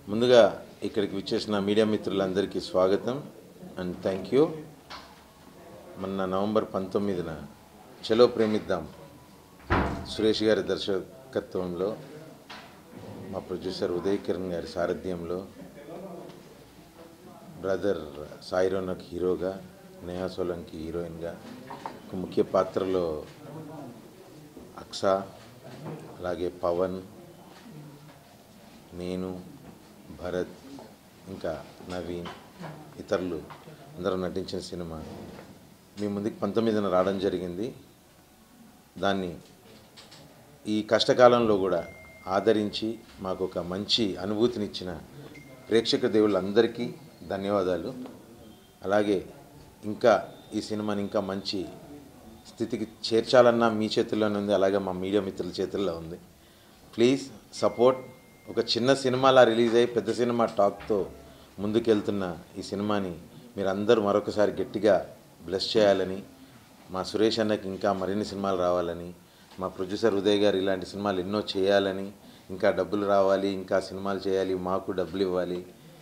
ముందుగా ఇక్కడికి విచ్చేసిన మీడియా మిత్రులందరికీ స్వాగతం అండ్ థ్యాంక్ యూ మొన్న నవంబర్ పంతొమ్మిదిన చలో ప్రేమిద్దాం సురేష్ గారి దర్శకత్వంలో మా ప్రొడ్యూసర్ ఉదయ్ కిరణ్ గారి సారథ్యంలో బ్రదర్ సాయి రోనక్ హీరోగా నేహా సోలంకి హీరోయిన్గా ఒక ముఖ్య పాత్రలో అక్స అలాగే పవన్ నేను భరత్ ఇంకా నవీన్ ఇతరులు అందరూ నటించిన సినిమా మీ ముందుకు పంతొమ్మిదిన రావడం జరిగింది దాన్ని ఈ కష్టకాలంలో కూడా ఆదరించి మాకు ఒక మంచి అనుభూతినిచ్చిన ప్రేక్షక దేవుళ్ళందరికీ ధన్యవాదాలు అలాగే ఇంకా ఈ సినిమాని ఇంకా మంచి స్థితికి చేర్చాలన్న మీ చేతుల్లోనే ఉంది అలాగే మా మీడియా మిత్రుల చేతుల్లో ఉంది ప్లీజ్ సపోర్ట్ ఒక చిన్న సినిమాలా రిలీజ్ అయ్యి పెద్ద సినిమా టాక్తో ముందుకెళ్తున్న ఈ సినిమాని మీరు అందరూ మరొకసారి గట్టిగా బ్లెస్ చేయాలని మా సురేష్ అన్నకి ఇంకా మరిన్ని సినిమాలు రావాలని మా ప్రొడ్యూసర్ ఉదయ్ గారు ఇలాంటి సినిమాలు ఎన్నో చేయాలని ఇంకా డబ్బులు రావాలి ఇంకా సినిమాలు చేయాలి మాకు డబ్బులు ఇవ్వాలి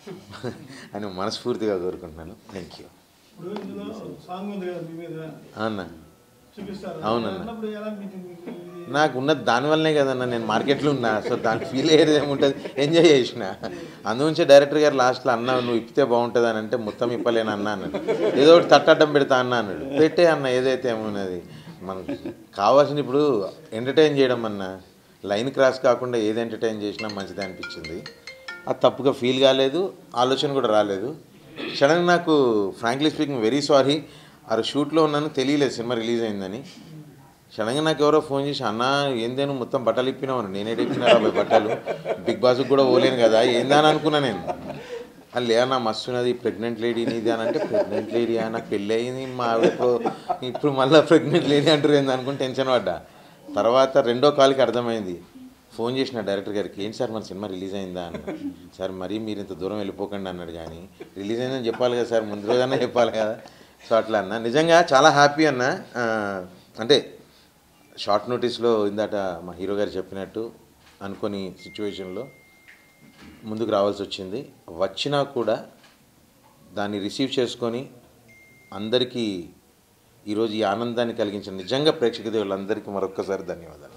అని మనస్ఫూర్తిగా కోరుకుంటున్నాను థ్యాంక్ యూ ఇప్పుడు ఇందులో సాంగ్ ఉంది కదా మీ మీద అన్న చూపిస్తారు అవునన్న. అన్నప్పుడు ఎలా అనిపించింది మీకు ఇది? నాకు ఉన్నది దానివల్లనే కదన్న నేను మార్కెట్లో ఉన్నా సో దాని ఫీల్ అయ్యేది ఏముంటుంది ఎంజాయ్ చేసిన అందుగురించే డైరెక్టర్ గారు లాస్ట్లో అన్నా నువ్వు ఇప్పితే బాగుంటుంది అని అంటే మొత్తం ఇప్పలేను అన్నా అన్నాడు ఏదో ఒకటి తట్టడ్డం పెడతా అన్నా అన్నాడు పెట్టే అన్న ఏదైతే ఏమున్నది మనకు కావాల్సిన ఇప్పుడు ఎంటర్టైన్ చేయడం అన్న లైన్ క్రాస్ కాకుండా ఏది ఎంటర్టైన్ చేసినా మంచిది అనిపించింది అది తప్పుగా ఫీల్ కాలేదు ఆలోచన కూడా రాలేదు సడన్గా నాకు ఫ్రాంక్లీ స్పీకింగ్ వెరీ సారీ ఆ షూట్లో ఉన్నాను తెలియలేదు సినిమా రిలీజ్ అయిందని సడన్గా నాకు ఎవరో ఫోన్ చేసి అన్న ఏందేను మొత్తం బట్టలు ఇప్పినావు నేనే ఇప్పినా రాబోయే బట్టలు బిగ్ బాస్కి కూడా పోలేను కదా ఏందా అని అనుకున్నా నేను అది లేదన్నా మస్తు ఉన్నది ప్రెగ్నెంట్ లేడీ నీది అని అంటే ప్రెగ్నెంట్ లేడీ నాకు పెళ్ళి అయింది మా ఆవిడ ఇప్పుడు ఇప్పుడు మళ్ళీ ప్రెగ్నెంట్ లేడీ అంటారు ఏంది అనుకుని టెన్షన్ పడ్డా తర్వాత రెండో కాల్కి అర్థమైంది ఫోన్ చేసిన డైరెక్టర్ గారికి ఏంటి సార్ మన సినిమా రిలీజ్ అయిందా అన్న సార్ మరీ మీరు ఇంత దూరం వెళ్ళిపోకండి అన్నాడు కానీ రిలీజ్ అయిందని చెప్పాలి కదా సార్ ముందు రోజన్నా చెప్పాలి కదా సో అట్లా అన్న నిజంగా చాలా హ్యాపీ అన్న ఆ, అంటే షార్ట్ నోటీస్లో ఇందాట మా హీరో గారు చెప్పినట్టు అనుకోని సిచ్యువేషన్లో ముందుకు రావాల్సి వచ్చింది వచ్చినా కూడా దాన్ని రిసీవ్ చేసుకొని అందరికీ ఈరోజు ఈ ఆనందాన్ని కలిగించిన నిజంగా ప్రేక్షక దేవుళ్ళందరికీ మరొక్కసారి ధన్యవాదాలు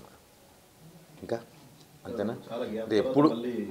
ఇంకా అంతేనా అంటే ఎప్పుడు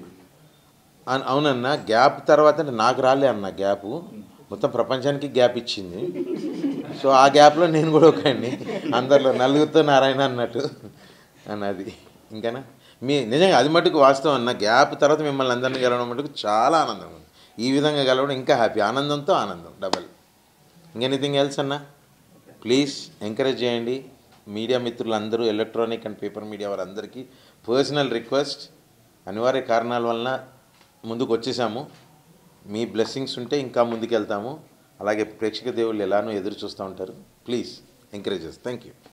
అన్- అవునన్న గ్యాప్ తర్వాత అంటే నాకు రాలే అన్న గ్యాప్ మొత్తం ప్రపంచానికి గ్యాప్ ఇచ్చింది సో ఆ గ్యాప్లో నేను కూడా ఒకండి అందరిలో నలుగురితో నారాయణ అన్నట్టు అన్నది ఇంకానా మీ నిజంగా అది మటుకు వాస్తవం అన్న గ్యాప్ తర్వాత మిమ్మల్ని అందరినీ గెలవడం మటుకు చాలా ఆనందం ఉంది ఈ విధంగా గెలవడం ఇంకా హ్యాపీ ఆనందంతో ఆనందం డబల్ ఇంకెనీథింగ్ ఎల్స్ అన్న ప్లీజ్ ఎంకరేజ్ చేయండి మీడియా మిత్రులందరూ ఎలక్ట్రానిక్ అండ్ పేపర్ మీడియా వారందరికీ పర్సనల్ రిక్వెస్ట్ అనివార్య కారణాల వలన ముందుకు వచ్చేసాము మీ బ్లెస్సింగ్స్ ఉంటే ఇంకా ముందుకు వెళ్తాము అలాగే ప్రేక్షక దేవుళ్ళు ఎలానో ఎదురు చూస్తూ ఉంటారు ప్లీజ్ ఎంకరేజెస్ థ్యాంక్ యూ